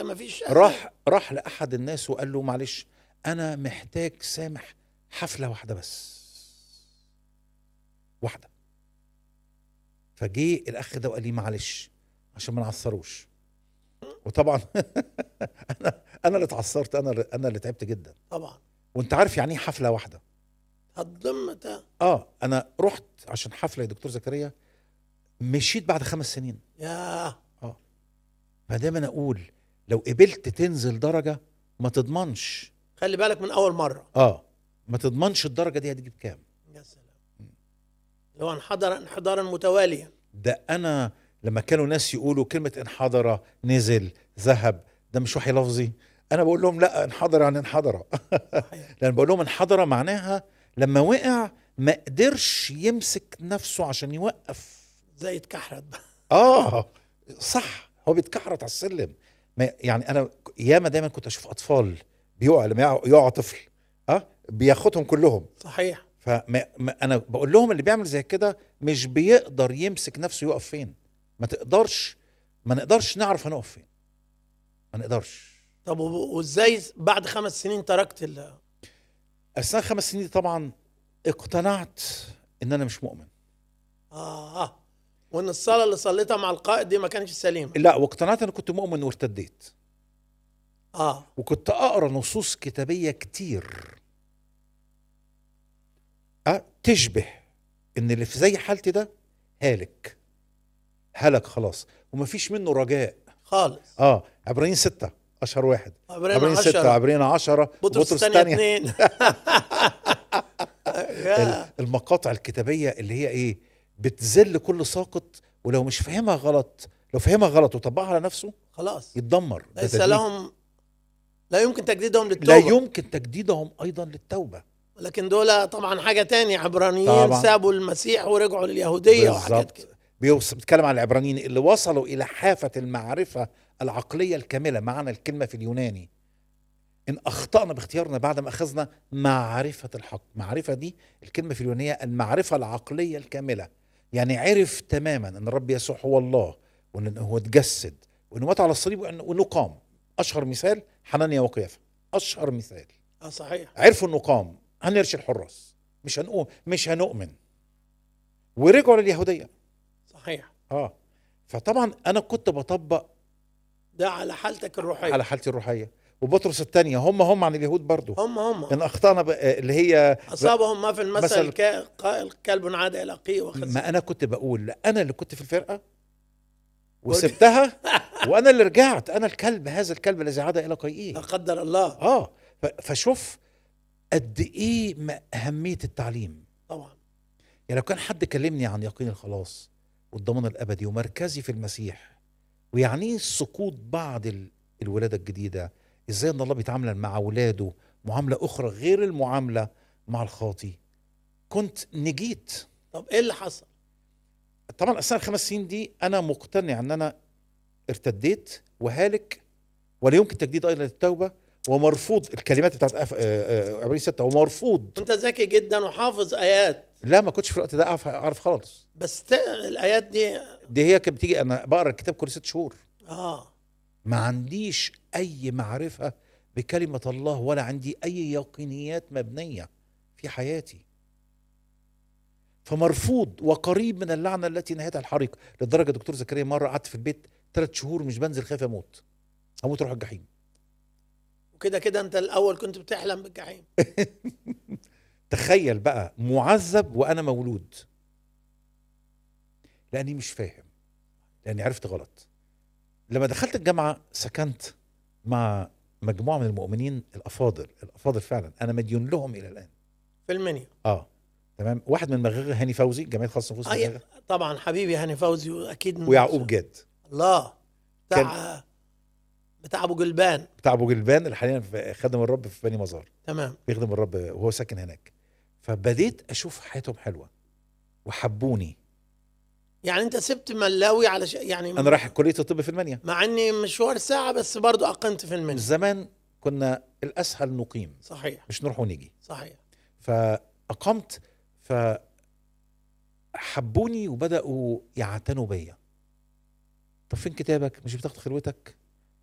ما فيش راح راح لاحد الناس وقال له معلش انا محتاج سامح حفله واحده بس واحده فجه الاخ ده وقال لي معلش عشان ما نعصروش وطبعا انا انا اللي اتعصرت انا اللي- انا اللي تعبت جدا طبعا وانت عارف يعني ايه حفله واحده هتضم ده اه انا رحت عشان حفله يا دكتور زكريا مشيت بعد خمس سنين يا فدايما اقول لو قبلت تنزل درجه ما تضمنش خلي بالك من اول مره اه ما تضمنش الدرجه دي هتجيب كام يا سلام لو انحدر انحدارا متواليا ده انا لما كانوا ناس يقولوا كلمه انحدر نزل ذهب ده مش وحي لفظي انا بقول لهم لا انحدر يعني انحدر صحيح. لان بقول لهم انحدر معناها لما وقع ما قدرش يمسك نفسه عشان يوقف زي اتكحرت بقى اه صح هو بيتكحرت على السلم ما يعني انا ياما دايما كنت اشوف اطفال بيقع لما يقع- يقع طفل اه بياخدهم كلهم صحيح فما ما انا بقول لهم اللي بيعمل زي كده مش بيقدر يمسك نفسه يقف فين ما تقدرش ما نقدرش نعرف هنقف فين ما نقدرش طب و- وازاي بعد خمس سنين تركت ال اثناء خمس سنين دي طبعا اقتنعت ان انا مش مؤمن اه اه وان الصلاه اللي صليتها مع القائد دي ما كانتش سليمه لا واقتنعت ان كنت مؤمن وارتديت اه وكنت اقرا نصوص كتابيه كتير أه تشبه ان اللي في زي حالتي ده هالك هلك خلاص ومفيش منه رجاء خالص اه عبرانيين ستة اشهر واحد عبرين عبرانيين ستة عشرة عبرانيين عشرة بطرس الثانية اثنين يا. المقاطع الكتابية اللي هي ايه بتذل كل ساقط ولو مش فاهمها غلط لو فاهمها غلط وطبقها على نفسه خلاص يتدمر ده ليس تدمير. لهم لا يمكن تجديدهم لا للتوبة يمكن تجديدهم ايضا للتوبة لكن دول طبعا حاجة تانية عبرانيين طبعا. سابوا المسيح ورجعوا لليهودية وحاجات بالظبط كده بيوص- بيتكلم عن العبرانيين اللي وصلوا الى حافه المعرفه العقليه الكامله معنى الكلمه في اليوناني ان اخطانا باختيارنا بعد ما اخذنا معرفه الحق معرفه دي الكلمه في اليونانيه المعرفه العقليه الكامله يعني عرف تماما ان الرب يسوع هو الله وان هو اتجسد وانه مات على الصليب وإنه- وانه قام اشهر مثال حنانيا وقيافه اشهر مثال اه صحيح عرفوا انه قام هنرشي الحراس مش هنقوم مش هنؤمن ورجعوا لليهوديه صحيح اه فطبعا انا كنت بطبق ده على حالتك الروحية على حالتي الروحيه وبطرس الثانيه هم هم عن اليهود برضو هم هم ان اخطانا ب- اللي هي أصابهم ما في المثل مثل- كا- قائل كلب عاد إلى قي وخسر ما انا كنت بقول لا انا اللي كنت في الفرقه وسبتها وانا اللي رجعت انا الكلب هذا الكلب الذي عاد الى لا قيئه قدر الله اه ف- فشوف قد ايه ما اهميه التعليم طبعا يعني لو كان حد كلمني عن يقين الخلاص والضمان الابدي ومركزي في المسيح ويعني ايه سقوط بعض ال- الولاده الجديده ازاي ان الله بيتعامل مع اولاده معامله اخرى غير المعامله مع الخاطي كنت نجيت طب ايه اللي حصل؟ طبعا اثناء الخمس سنين دي انا مقتنع ان انا ارتديت وهالك ولا يمكن تجديد ايضا للتوبه ومرفوض الكلمات بتاعت أف- آه، آه، عبرين ستة ومرفوض انت ذكي جدا وحافظ ايات لا ما كنتش في الوقت ده اعرف اعرف خالص بس ت... الايات دي دي هي كانت بتيجي انا بقرا الكتاب كل ست شهور اه ما عنديش اي معرفه بكلمه الله ولا عندي اي يقينيات مبنيه في حياتي فمرفوض وقريب من اللعنه التي نهايتها الحريق لدرجه دكتور زكريا مره قعدت في البيت ثلاث شهور مش بنزل خايف اموت اموت اروح الجحيم وكده كده انت الاول كنت بتحلم بالجحيم تخيل بقى معذب وانا مولود لاني مش فاهم لاني عرفت غلط لما دخلت الجامعه سكنت مع مجموعه من المؤمنين الافاضل الافاضل فعلا انا مديون لهم الى الان في المنيا اه تمام واحد من مغاغه هاني فوزي جمعيه خاصه نفوس أي... مغاغه طبعا حبيبي هاني فوزي واكيد من- ويعقوب جاد الله بتاع بتاع ابو جلبان بتاع ابو جلبان اللي حاليا في- خادم الرب في بني مزار تمام بيخدم الرب وهو ساكن هناك فبديت اشوف حياتهم حلوه وحبوني يعني انت سبت ملاوي على ش... يعني انا رايح كليه الطب في المنيا مع اني مشوار ساعه بس برضو اقمت في المنيا زمان كنا الاسهل نقيم صحيح مش نروح ونيجي صحيح فاقمت فحبوني وبداوا يعتنوا بيا طب فين كتابك مش بتاخد خلوتك